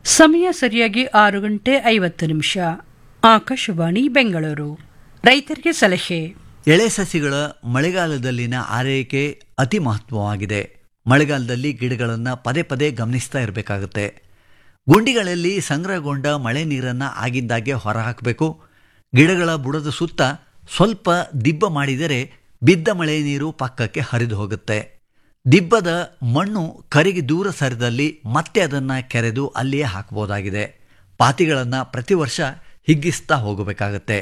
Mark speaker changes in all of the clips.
Speaker 1: ಸಮಯ ಸರಿಯಾಗಿ ಆರು ಗಂಟೆ ಐವತ್ತು ನಿಮಿಷ ಆಕಾಶವಾಣಿ ಬೆಂಗಳೂರು ರೈತರಿಗೆ ಸಲಹೆ
Speaker 2: ಎಳೆ ಸಸಿಗಳ ಮಳೆಗಾಲದಲ್ಲಿನ ಆರೈಕೆ ಅತಿ ಮಹತ್ವವಾಗಿದೆ ಮಳೆಗಾಲದಲ್ಲಿ ಗಿಡಗಳನ್ನು ಪದೇ ಪದೇ ಗಮನಿಸ್ತಾ ಇರಬೇಕಾಗುತ್ತೆ ಗುಂಡಿಗಳಲ್ಲಿ ಸಂಗ್ರಹಗೊಂಡ ಮಳೆ ನೀರನ್ನು ಆಗಿಂದಾಗೆ ಹೊರಹಾಕಬೇಕು ಗಿಡಗಳ ಬುಡದ ಸುತ್ತ ಸ್ವಲ್ಪ ದಿಬ್ಬ ಮಾಡಿದರೆ ಬಿದ್ದ ಮಳೆ ನೀರು ಪಕ್ಕಕ್ಕೆ ಹರಿದು ಹೋಗುತ್ತೆ ದಿಬ್ಬದ ಮಣ್ಣು ಕರಿಗೆ ದೂರ ಸರಿದಲ್ಲಿ ಮತ್ತೆ ಅದನ್ನು ಕೆರೆದು ಅಲ್ಲಿಯೇ ಹಾಕಬಹುದಾಗಿದೆ ಪಾತಿಗಳನ್ನು ಪ್ರತಿ ವರ್ಷ ಹಿಗ್ಗಿಸ್ತಾ ಹೋಗಬೇಕಾಗತ್ತೆ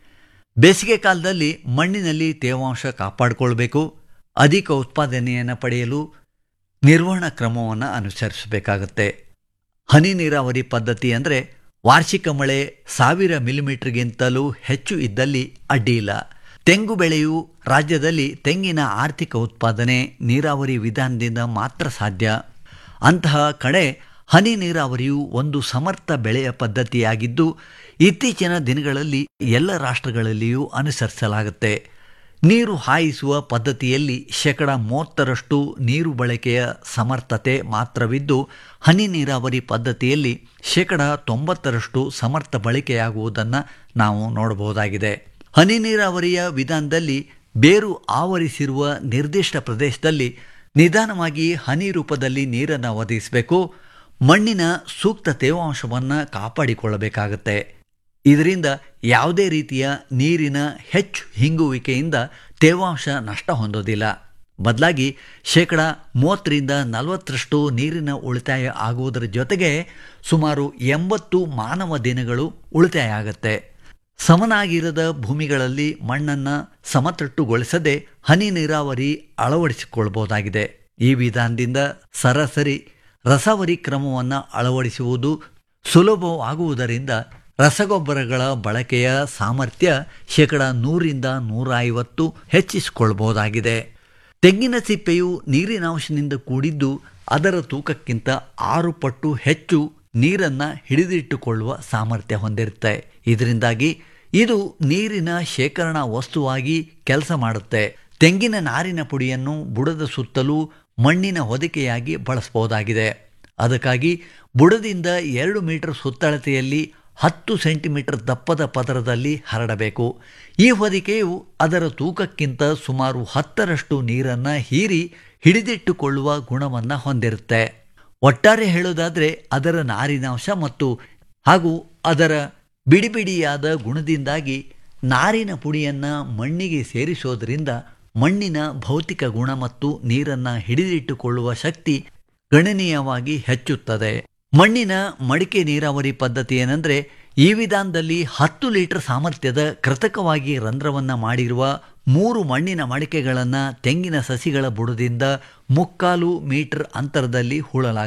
Speaker 2: ಬೇಸಿಗೆ ಕಾಲದಲ್ಲಿ ಮಣ್ಣಿನಲ್ಲಿ ತೇವಾಂಶ ಕಾಪಾಡಿಕೊಳ್ಬೇಕು ಅಧಿಕ ಉತ್ಪಾದನೆಯನ್ನು ಪಡೆಯಲು ನಿರ್ವಹಣಾ ಕ್ರಮವನ್ನು ಅನುಸರಿಸಬೇಕಾಗತ್ತೆ ಹನಿ ನೀರಾವರಿ ಪದ್ಧತಿ ಅಂದರೆ ವಾರ್ಷಿಕ ಮಳೆ ಸಾವಿರ ಮಿಲಿಮೀಟರ್ಗಿಂತಲೂ ಹೆಚ್ಚು ಇದ್ದಲ್ಲಿ ಅಡ್ಡಿಯಿಲ್ಲ ತೆಂಗು ಬೆಳೆಯು ರಾಜ್ಯದಲ್ಲಿ ತೆಂಗಿನ ಆರ್ಥಿಕ ಉತ್ಪಾದನೆ ನೀರಾವರಿ ವಿಧಾನದಿಂದ ಮಾತ್ರ ಸಾಧ್ಯ ಅಂತಹ ಕಡೆ ಹನಿ ನೀರಾವರಿಯು ಒಂದು ಸಮರ್ಥ ಬೆಳೆಯ ಪದ್ಧತಿಯಾಗಿದ್ದು ಇತ್ತೀಚಿನ ದಿನಗಳಲ್ಲಿ ಎಲ್ಲ ರಾಷ್ಟ್ರಗಳಲ್ಲಿಯೂ ಅನುಸರಿಸಲಾಗುತ್ತೆ ನೀರು ಹಾಯಿಸುವ ಪದ್ಧತಿಯಲ್ಲಿ ಶೇಕಡ ಮೂವತ್ತರಷ್ಟು ನೀರು ಬಳಕೆಯ ಸಮರ್ಥತೆ ಮಾತ್ರವಿದ್ದು ಹನಿ ನೀರಾವರಿ ಪದ್ಧತಿಯಲ್ಲಿ ಶೇಕಡ ತೊಂಬತ್ತರಷ್ಟು ಸಮರ್ಥ ಬಳಕೆಯಾಗುವುದನ್ನು ನಾವು ನೋಡಬಹುದಾಗಿದೆ ಹನಿ ನೀರಾವರಿಯ ವಿಧಾನದಲ್ಲಿ ಬೇರು ಆವರಿಸಿರುವ ನಿರ್ದಿಷ್ಟ ಪ್ರದೇಶದಲ್ಲಿ ನಿಧಾನವಾಗಿ ಹನಿ ರೂಪದಲ್ಲಿ ನೀರನ್ನು ಒದಗಿಸಬೇಕು ಮಣ್ಣಿನ ಸೂಕ್ತ ತೇವಾಂಶವನ್ನು ಕಾಪಾಡಿಕೊಳ್ಳಬೇಕಾಗತ್ತೆ ಇದರಿಂದ ಯಾವುದೇ ರೀತಿಯ ನೀರಿನ ಹೆಚ್ಚು ಹಿಂಗುವಿಕೆಯಿಂದ ತೇವಾಂಶ ನಷ್ಟ ಹೊಂದೋದಿಲ್ಲ ಬದಲಾಗಿ ಶೇಕಡ ಮೂವತ್ತರಿಂದ ನಲವತ್ತರಷ್ಟು ನೀರಿನ ಉಳಿತಾಯ ಆಗುವುದರ ಜೊತೆಗೆ ಸುಮಾರು ಎಂಬತ್ತು ಮಾನವ ದಿನಗಳು ಉಳಿತಾಯ ಆಗುತ್ತೆ ಸಮನಾಗಿರದ ಭೂಮಿಗಳಲ್ಲಿ ಮಣ್ಣನ್ನು ಸಮತಟ್ಟುಗೊಳಿಸದೆ ಹನಿ ನೀರಾವರಿ ಅಳವಡಿಸಿಕೊಳ್ಬಹುದಾಗಿದೆ ಈ ವಿಧಾನದಿಂದ ಸರಾಸರಿ ರಸವರಿ ಕ್ರಮವನ್ನು ಅಳವಡಿಸುವುದು ಸುಲಭವಾಗುವುದರಿಂದ ರಸಗೊಬ್ಬರಗಳ ಬಳಕೆಯ ಸಾಮರ್ಥ್ಯ ಶೇಕಡ ನೂರಿಂದ ನೂರ ಐವತ್ತು ಹೆಚ್ಚಿಸಿಕೊಳ್ಳಬಹುದಾಗಿದೆ ತೆಂಗಿನ ಸಿಪ್ಪೆಯು ನೀರಿನಾಂಶದಿಂದ ಕೂಡಿದ್ದು ಅದರ ತೂಕಕ್ಕಿಂತ ಆರು ಪಟ್ಟು ಹೆಚ್ಚು ನೀರನ್ನು ಹಿಡಿದಿಟ್ಟುಕೊಳ್ಳುವ ಸಾಮರ್ಥ್ಯ ಹೊಂದಿರುತ್ತೆ ಇದರಿಂದಾಗಿ ಇದು ನೀರಿನ ಶೇಖರಣಾ ವಸ್ತುವಾಗಿ ಕೆಲಸ ಮಾಡುತ್ತೆ ತೆಂಗಿನ ನಾರಿನ ಪುಡಿಯನ್ನು ಬುಡದ ಸುತ್ತಲೂ ಮಣ್ಣಿನ ಹೊದಿಕೆಯಾಗಿ ಬಳಸಬಹುದಾಗಿದೆ ಅದಕ್ಕಾಗಿ ಬುಡದಿಂದ ಎರಡು ಮೀಟರ್ ಸುತ್ತಳತೆಯಲ್ಲಿ ಹತ್ತು ಸೆಂಟಿಮೀಟರ್ ದಪ್ಪದ ಪದರದಲ್ಲಿ ಹರಡಬೇಕು ಈ ಹೊದಿಕೆಯು ಅದರ ತೂಕಕ್ಕಿಂತ ಸುಮಾರು ಹತ್ತರಷ್ಟು ನೀರನ್ನು ಹೀರಿ ಹಿಡಿದಿಟ್ಟುಕೊಳ್ಳುವ ಗುಣವನ್ನು ಹೊಂದಿರುತ್ತೆ ಒಟ್ಟಾರೆ ಹೇಳೋದಾದರೆ ಅದರ ನಾರಿನಾಂಶ ಮತ್ತು ಹಾಗೂ ಅದರ ಬಿಡಿ ಬಿಡಿಯಾದ ಗುಣದಿಂದಾಗಿ ನಾರಿನ ಪುಡಿಯನ್ನು ಮಣ್ಣಿಗೆ ಸೇರಿಸೋದರಿಂದ ಮಣ್ಣಿನ ಭೌತಿಕ ಗುಣ ಮತ್ತು ನೀರನ್ನು ಹಿಡಿದಿಟ್ಟುಕೊಳ್ಳುವ ಶಕ್ತಿ ಗಣನೀಯವಾಗಿ ಹೆಚ್ಚುತ್ತದೆ ಮಣ್ಣಿನ ಮಡಿಕೆ ನೀರಾವರಿ ಪದ್ಧತಿ ಏನಂದರೆ ಈ ವಿಧಾನದಲ್ಲಿ ಹತ್ತು ಲೀಟರ್ ಸಾಮರ್ಥ್ಯದ ಕೃತಕವಾಗಿ ರಂಧ್ರವನ್ನು ಮಾಡಿರುವ ಮೂರು ಮಣ್ಣಿನ ಮಡಿಕೆಗಳನ್ನು ತೆಂಗಿನ ಸಸಿಗಳ ಬುಡದಿಂದ ಮುಕ್ಕಾಲು ಮೀಟರ್ ಅಂತರದಲ್ಲಿ ಹೂಳಲಾಗುತ್ತದೆ